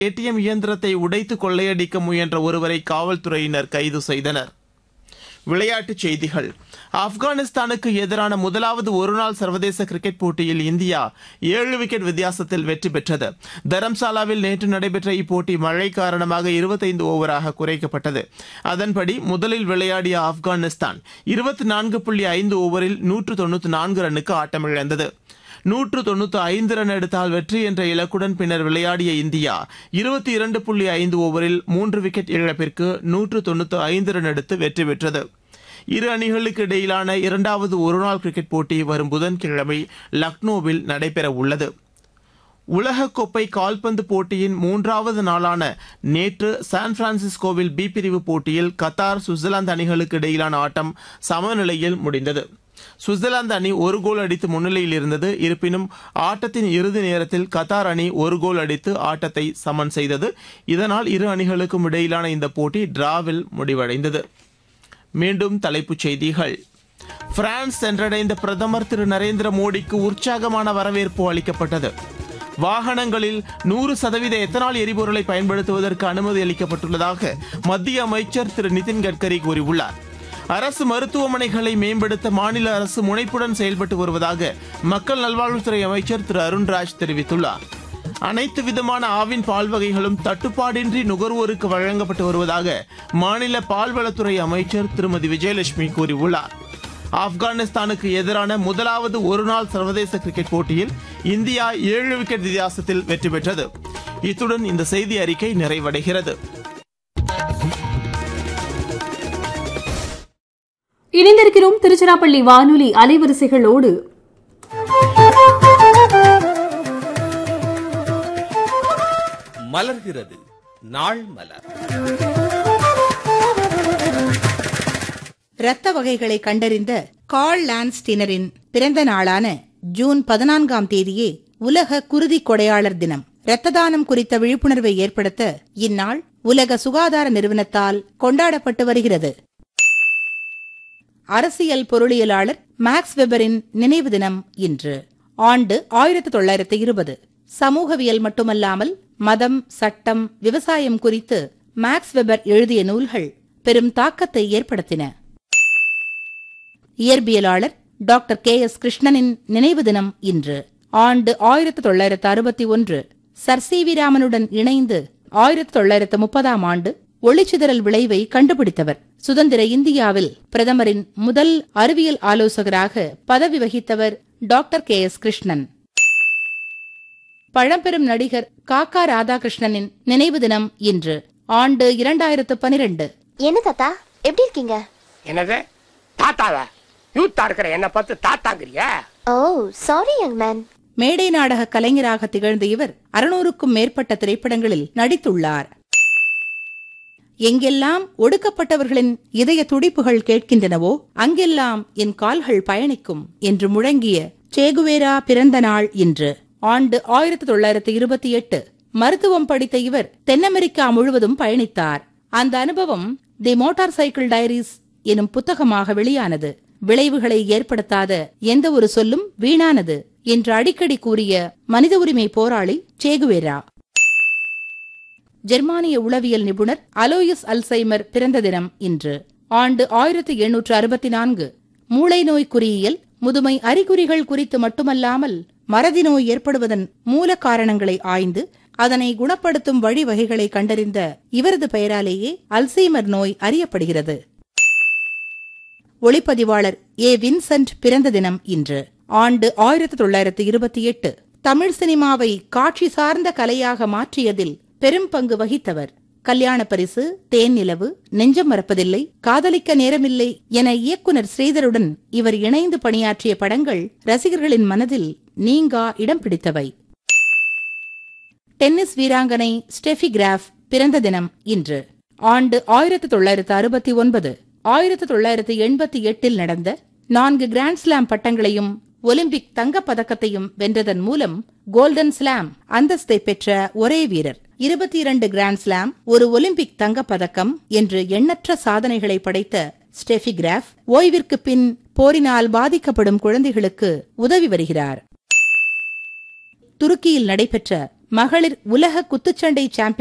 ATM இயந்திரத்தை உடைத்து கொள்ளையடிக்க முயன்ற ஒருவரை காவல்துறையினர் கைது செய்தனர் விளையாட்டுச் செய்திகள் ஆப்கானிஸ்தானுக்கு எதிரான முதலாவது ஒருநாள் சர்வதேச கிரிக்கெட் போட்டியில் இந்தியா ஏழு விக்கெட் வித்தியாசத்தில் வெற்றி பெற்றது தரம்சாலாவில் நேற்று நடைபெற்ற இப்போட்டி மழை காரணமாக இருபத்தைந்து ஓவராக குறைக்கப்பட்டது அதன்படி முதலில் விளையாடிய ஆப்கானிஸ்தான் இருபத்தி நான்கு புள்ளி ஐந்து ஓவரில் நூற்று தொண்ணூற்று நான்கு ரன்னுக்கு ஆட்டமிழந்தது நூற்று தொண்ணூற்று ஐந்து ரன் எடுத்தால் வெற்றி என்ற இலக்குடன் பின்னர் விளையாடிய இந்தியா இருபத்தி இரண்டு புள்ளி ஐந்து ஓவரில் மூன்று விக்கெட் இழப்பிற்கு நூற்று தொண்ணூற்று ஐந்து ரன் எடுத்து வெற்றி பெற்றது இரு அணிகளுக்கு இடையிலான இரண்டாவது ஒருநாள் கிரிக்கெட் போட்டி வரும் புதன்கிழமை லக்னோவில் நடைபெற உள்ளது உலகக்கோப்பை கால்பந்து போட்டியின் மூன்றாவது நாளான நேற்று சான் பிரான்சிஸ்கோவில் பி பிரிவு போட்டியில் கத்தார் சுவிட்சர்லாந்து அணிகளுக்கு இடையிலான ஆட்டம் சமநிலையில் முடிந்தது சுவிட்சர்லாந்து அணி ஒரு கோல் அடித்து முன்னிலையில் இருந்தது இருப்பினும் ஆட்டத்தின் இறுதி நேரத்தில் கத்தார் அணி ஒரு கோல் அடித்து ஆட்டத்தை சமன் செய்தது இதனால் இரு அணிகளுக்கும் இடையிலான இந்த போட்டி டிராவில் முடிவடைந்தது மீண்டும் தலைப்புச் செய்திகள் பிரான்ஸ் சென்றடைந்த பிரதமர் திரு நரேந்திர மோடிக்கு உற்சாகமான வரவேற்பு அளிக்கப்பட்டது வாகனங்களில் நூறு சதவீத எத்தனால் எரிபொருளை பயன்படுத்துவதற்கு அனுமதி அளிக்கப்பட்டுள்ளதாக மத்திய அமைச்சர் திரு நிதின் கட்கரி கூறியுள்ளார் அரசு மருத்துவமனைகளை மேம்படுத்த மாநில அரசு முனைப்புடன் செயல்பட்டு வருவதாக மக்கள் நல்வாழ்வுத்துறை அமைச்சர் திரு அருண்ராஜ் தெரிவித்துள்ளார் அனைத்து விதமான ஆவின் பால் வகைகளும் தட்டுப்பாடின்றி நுகர்வோருக்கு வழங்கப்பட்டு வருவதாக மாநில பால்வளத்துறை அமைச்சர் திருமதி விஜயலட்சுமி கூறியுள்ளார் ஆப்கானிஸ்தானுக்கு எதிரான முதலாவது ஒருநாள் சர்வதேச கிரிக்கெட் போட்டியில் இந்தியா ஏழு விக்கெட் வித்தியாசத்தில் வெற்றி பெற்றது இத்துடன் இந்த செய்தி அறிக்கை நிறைவடைகிறது இணைந்திருக்கிறோம் திருச்சிராப்பள்ளி வானொலி அலைவரிசைகளோடு மலர்கிறது நாள் மலர் இரத்த வகைகளை கண்டறிந்த கார்ல் லான்ஸ்டினரின் பிறந்த நாளான ஜூன் பதினான்காம் தேதியே உலக குருதி கொடையாளர் தினம் இரத்த தானம் குறித்த விழிப்புணர்வை ஏற்படுத்த இந்நாள் உலக சுகாதார நிறுவனத்தால் கொண்டாடப்பட்டு வருகிறது அரசியல் பொருளியலாளர் மேக்ஸ் வெபரின் நினைவு தினம் இன்று ஆண்டு ஆயிரத்தி தொள்ளாயிரத்தி இருபது சமூகவியல் மட்டுமல்லாமல் மதம் சட்டம் விவசாயம் குறித்து மேக்ஸ் வெபர் எழுதிய நூல்கள் பெரும் தாக்கத்தை ஏற்படுத்தின இயற்பியலாளர் டாக்டர் கே எஸ் கிருஷ்ணனின் நினைவு தினம் இன்று ஆண்டு ஆயிரத்தி தொள்ளாயிரத்து அறுபத்தி ஒன்று சர் சி வி ராமனுடன் இணைந்து ஆயிரத்தி தொள்ளாயிரத்து முப்பதாம் ஆண்டு ஒளிச்சிதறல் விளைவை கண்டுபிடித்தவர் சுதந்திர இந்தியாவில் பிரதமரின் முதல் அறிவியல் ஆலோசகராக பதவி வகித்தவர் டாக்டர் கே எஸ் கிருஷ்ணன் பழம்பெரும் நடிகர் காக்கா ராதாகிருஷ்ணனின் நினைவு தினம் இன்று ஆண்டு இரண்டாயிரத்து பனிரெண்டு என்ன தாத்தா எப்படி இருக்கீங்க என்னது தாத்தாவா யூத்தா இருக்கிற என்ன பார்த்து தாத்தாங்கிறியா ஓ சாரி யங் மேன் மேடை நாடக கலைஞராக திகழ்ந்த இவர் அறுநூறுக்கும் மேற்பட்ட திரைப்படங்களில் நடித்துள்ளார் எங்கெல்லாம் ஒடுக்கப்பட்டவர்களின் இதய துடிப்புகள் கேட்கின்றனவோ அங்கெல்லாம் என் கால்கள் பயணிக்கும் என்று முழங்கிய சேகுவேரா பிறந்த நாள் இன்று ஆண்டு ஆயிரத்தி தொள்ளாயிரத்தி இருபத்தி எட்டு மருத்துவம் படித்த இவர் தென் அமெரிக்கா முழுவதும் பயணித்தார் அந்த அனுபவம் தி மோட்டார் சைக்கிள் டைரிஸ் எனும் புத்தகமாக வெளியானது விளைவுகளை ஏற்படுத்தாத எந்த ஒரு சொல்லும் வீணானது என்று அடிக்கடி கூறிய மனித உரிமை போராளி சேகுவேரா ஜெர்மானிய உளவியல் நிபுணர் அலோயிஸ் அல்சைமர் பிறந்த தினம் இன்று ஆண்டு ஆயிரத்தி எண்ணூற்று அறுபத்தி நான்கு மூளை நோய் குறியியல் முதுமை அறிகுறிகள் குறித்து மட்டுமல்லாமல் மறதி நோய் ஏற்படுவதன் மூல காரணங்களை ஆய்ந்து அதனை குணப்படுத்தும் வழிவகைகளை கண்டறிந்த இவரது பெயராலேயே அல்சைமர் நோய் அறியப்படுகிறது ஒளிப்பதிவாளர் ஏ வின்சென்ட் பிறந்த தினம் இன்று ஆண்டு ஆயிரத்தி தொள்ளாயிரத்தி இருபத்தி எட்டு தமிழ் சினிமாவை காட்சி சார்ந்த கலையாக மாற்றியதில் பெரும் பங்கு வகித்தவர் கல்யாண பரிசு தேன் நிலவு நெஞ்சம் மறப்பதில்லை காதலிக்க நேரமில்லை என இயக்குனர் ஸ்ரீதருடன் இவர் இணைந்து பணியாற்றிய படங்கள் ரசிகர்களின் மனதில் நீங்கா இடம் பிடித்தவை டென்னிஸ் வீராங்கனை ஸ்டெஃபி கிராஃப் பிறந்த தினம் இன்று ஆண்டு ஆயிரத்தி தொள்ளாயிரத்து அறுபத்தி ஒன்பது ஆயிரத்தி தொள்ளாயிரத்து எண்பத்தி எட்டில் நடந்த நான்கு கிராண்ட்ஸ்லாம் பட்டங்களையும் ஒலிம்பிக் தங்கப் பதக்கத்தையும் வென்றதன் மூலம் கோல்டன் ஸ்லாம் அந்தஸ்தை பெற்ற ஒரே வீரர் இருபத்தி இரண்டு கிராண்ட்ஸ்லாம் ஒரு ஒலிம்பிக் தங்கப் பதக்கம் என்று எண்ணற்ற சாதனைகளை படைத்த ஸ்டெஃபி கிராஃப் ஓய்விற்கு பின் போரினால் பாதிக்கப்படும் குழந்தைகளுக்கு உதவி வருகிறார் துருக்கியில் நடைபெற்ற மகளிர் உலக குத்துச்சண்டை சாம்பியன்